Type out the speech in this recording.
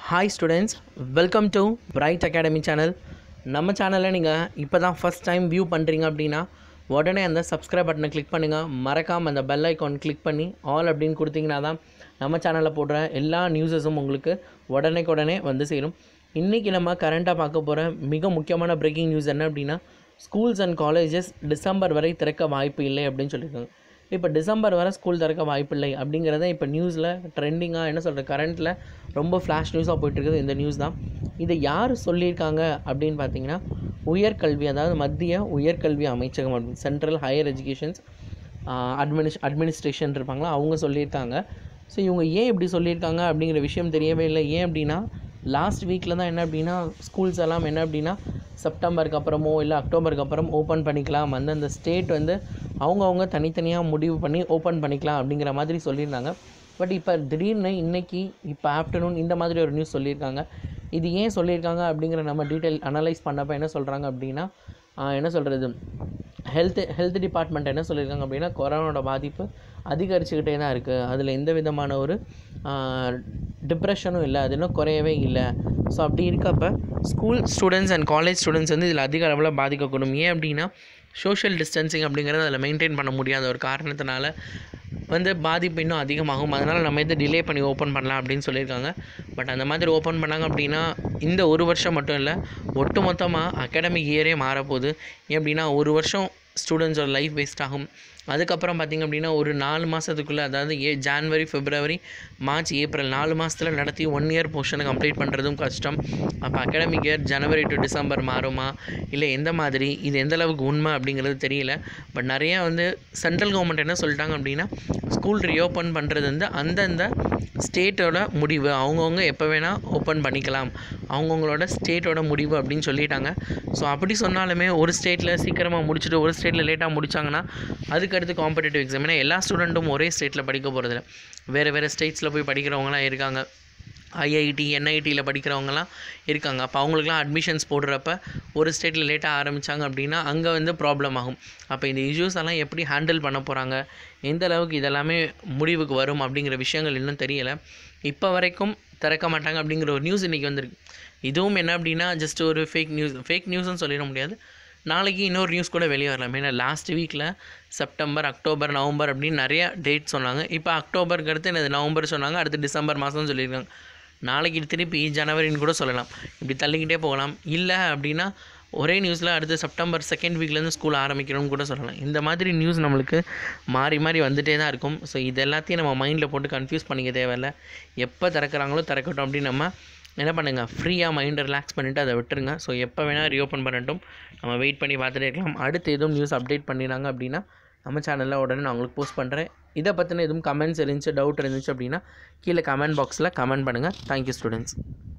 hi students welcome to bright academy channel நம்ம சேனலில் நீங்கள் இப்போ தான் ஃபஸ்ட் டைம் வியூ பண்ணுறீங்க அப்படின்னா உடனே அந்த சப்ஸ்கிரைப் பட்டனை கிளிக் பண்ணுங்கள் மறக்காமல் அந்த பெல் ஐக்கான் கிளிக் பண்ணி ஆல் அப்படின்னு கொடுத்தீங்கன்னா தான் நம்ம சேனலில் போடுற எல்லா நியூஸஸும் உங்களுக்கு உடனேக்குடனே வந்து சேரும் இன்றைக்கி நம்ம கரண்ட்டாக பார்க்க போகிற மிக முக்கியமான பிரேக்கிங் நியூஸ் என்ன அப்படின்னா ஸ்கூல்ஸ் அண்ட் காலேஜஸ் டிசம்பர் வரை திறக்க வாய்ப்பு இல்லை அப்படின்னு சொல்லியிருக்காங்க இப்போ டிசம்பர் வரை ஸ்கூல் திறக்க வாய்ப்பில்லை அப்படிங்கிறத இப்போ நியூஸில் ட்ரெண்டிங்காக என்ன சொல்கிறது கரண்ட்டில் ரொம்ப ஃப்ளாஷ் நியூஸாக போயிட்டுருக்குது இந்த நியூஸ் தான் இதை யார் சொல்லியிருக்காங்க அப்படின்னு பார்த்தீங்கன்னா உயர்கல்வி அதாவது மத்திய உயர்கல்வி அமைச்சகம் அப்படின்னு சென்ட்ரல் ஹையர் எஜுகேஷன்ஸ் அட்மினிஸ் அட்மினிஸ்ட்ரேஷன் இருப்பாங்களா அவங்க சொல்லியிருக்காங்க ஸோ இவங்க ஏன் இப்படி சொல்லியிருக்காங்க அப்படிங்கிற விஷயம் தெரியவே இல்லை ஏன் அப்படின்னா லாஸ்ட் வீக்கில் தான் என்ன அப்படின்னா ஸ்கூல்ஸ் எல்லாம் என்ன அப்படின்னா செப்டம்பருக்கு அப்புறமோ இல்லை அக்டோபருக்கு அப்புறம் ஓப்பன் பண்ணிக்கலாம் அந்தந்த ஸ்டேட் வந்து அவங்கவுங்க தனித்தனியாக முடிவு பண்ணி ஓப்பன் பண்ணிக்கலாம் அப்படிங்கிற மாதிரி சொல்லியிருந்தாங்க பட் இப்போ திடீர்னு இன்றைக்கி இப்போ ஆஃப்டர்நூன் இந்த மாதிரி ஒரு நியூஸ் சொல்லியிருக்காங்க இது ஏன் சொல்லியிருக்காங்க அப்படிங்கிற நம்ம டீட்டெயில் அனலைஸ் பண்ணப்போ என்ன சொல்கிறாங்க அப்படின்னா ஆஹ் என்ன சொல்கிறது ஹெல்த் ஹெல்த் டிபார்ட்மெண்ட் என்ன சொல்லியிருக்காங்க அப்படின்னா கொரோனாவோட பாதிப்பு அதிகரிச்சுக்கிட்டே தான் இருக்குது அதில் எந்த விதமான ஒரு டிப்ரெஷனும் இல்லை அது இன்னும் குறையவே இல்லை ஸோ அப்படி இருக்கப்ப school students and college students வந்து இதில் அதிக அளவில் பாதிக்கக்கூடும் ஏன் அப்படின்னா சோஷியல் டிஸ்டன்சிங் அப்படிங்கிறது அதில் மெயின்டைன் பண்ண முடியாத ஒரு காரணத்தினால வந்து பாதிப்பு இன்னும் அதிகமாகும் அதனால் நம்ம இதை டிலே பண்ணி ஓப்பன் பண்ணலாம் அப்படின்னு சொல்லியிருக்காங்க பட் அந்த மாதிரி ஓப்பன் பண்ணாங்க அப்படின்னா இந்த ஒரு வருஷம் மட்டும் இல்லை ஒட்டு மொத்தமாக அகாடமிக் இயரே மாறப்போகுது ஏன் அப்படின்னா ஒரு வருஷம் ஸ்டூடெண்ட்ஸோட லைஃப் வேஸ்ட் ஆகும் அதுக்கப்புறம் பார்த்திங்க அப்படின்னா ஒரு நாலு மாதத்துக்குள்ளே அதாவது ஏ ஜான்வரி பிப்ரவரி மார்ச் ஏப்ரல் நாலு மாதத்தில் நடத்தி ஒன் இயர் போர்ஷனை கம்ப்ளீட் பண்ணுறதும் கஷ்டம் அப்போ அகாடமிக் இயர் ஜனவரி டு டிசம்பர் மாறுமா இல்லை எந்த மாதிரி இது எந்த அளவுக்கு உண்மை அப்படிங்கிறது தெரியல பட் நிறையா வந்து சென்ட்ரல் கவர்மெண்ட் என்ன சொல்லிட்டாங்க அப்படின்னா ஸ்கூல் ரீஓப்பன் பண்ணுறது வந்து அந்தந்த ஸ்டேட்டோட முடிவு அவங்கவுங்க எப்போ வேணால் ஓப்பன் பண்ணிக்கலாம் அவங்கவுங்களோட ஸ்டேட்டோட முடிவு அப்படின்னு சொல்லிட்டாங்க ஸோ அப்படி சொன்னாலுமே ஒரு ஸ்டேட்டில் சீக்கிரமாக முடிச்சுட்டு ஒரு ஸ்டேட்டில் லேட்டாக முடிச்சாங்கன்னா அதுக்கடுத்து காம்படிட்டிவ் எக்ஸாம் ஏன்னா எல்லா ஸ்டூடெண்ட்டும் ஒரே ஸ்டேட்டில் படிக்க போகிறதில்ல வேறு வேறு ஸ்டேட்ஸில் போய் படிக்கிறவங்களாம் இருக்காங்க ஐஐடி என்ஐடியில் படிக்கிறவங்கலாம் இருக்காங்க அப்போ அவங்களுக்குலாம் அட்மிஷன்ஸ் போடுறப்ப ஒரு ஸ்டேட்டில் லேட்டாக ஆரம்பித்தாங்க அப்படின்னா அங்கே வந்து ப்ராப்ளம் ஆகும் அப்போ இந்த இஷ்யூஸ் எல்லாம் எப்படி ஹேண்டில் பண்ண போகிறாங்க எந்த அளவுக்கு இதெல்லாமே முடிவுக்கு வரும் அப்படிங்கிற விஷயங்கள் இன்னும் தெரியலை இப்போ வரைக்கும் திறக்க மாட்டாங்க அப்படிங்கிற ஒரு நியூஸ் இன்றைக்கி வந்திருக்கு இதுவும் என்ன அப்படின்னா ஜஸ்ட் ஒரு ஃபேக் நியூஸ் ஃபேக் நியூஸ்னு சொல்லிட முடியாது நாளைக்கு இன்னொரு நியூஸ் கூட வெளியே வரலாம் ஏன்னா லாஸ்ட் வீக்கில் செப்டம்பர் அக்டோபர் நவம்பர் அப்படின்னு நிறைய டேட் சொன்னாங்க இப்போ அக்டோபருக்கு அடுத்து என்னது நவம்பர் சொன்னாங்க அடுத்து டிசம்பர் மாதம் சொல்லியிருக்காங்க நாளைக்கு திருப்பி ஜனவரின்னு கூட சொல்லலாம் இப்படி தள்ளிக்கிட்டே போகலாம் இல்லை அப்படின்னா ஒரே நியூஸில் அடுத்து செப்டம்பர் செகண்ட் வீக்லேருந்து ஸ்கூல் ஆரம்பிக்கணும்னு கூட சொல்லலாம் இந்த மாதிரி நியூஸ் நம்மளுக்கு மாறி மாறி வந்துகிட்டே தான் இருக்கும் ஸோ இது எல்லாத்தையும் நம்ம மைண்டில் போட்டு கன்ஃபியூஸ் பண்ணிக்க தேவையில்ல எப்போ திறக்கிறாங்களோ திறக்கட்டும் அப்படின்னு நம்ம என்ன பண்ணுங்கள் ஃப்ரீயாக மைண்டை ரிலாக்ஸ் பண்ணிவிட்டு அதை விட்டுருங்க ஸோ எப்போ வேணால் ரீஓப்பன் பண்ணட்டும் நம்ம வெயிட் பண்ணி பார்த்துட்டே இருக்கலாம் அடுத்து எதுவும் நியூஸ் அப்டேட் பண்ணிடுறாங்க அப்படின்னா நம்ம சேனலில் உடனே நான் உங்களுக்கு போஸ்ட் பண்ணுறேன் இதை பற்றின எதுவும் கமெண்ட்ஸ் இருந்துச்சு டவுட் இருந்துச்சு அப்படின்னா கீழே கமெண்ட் பாக்ஸில் கமெண்ட் பண்ணுங்கள் தேங்க்யூ ஸ்டூடெண்ட்ஸ்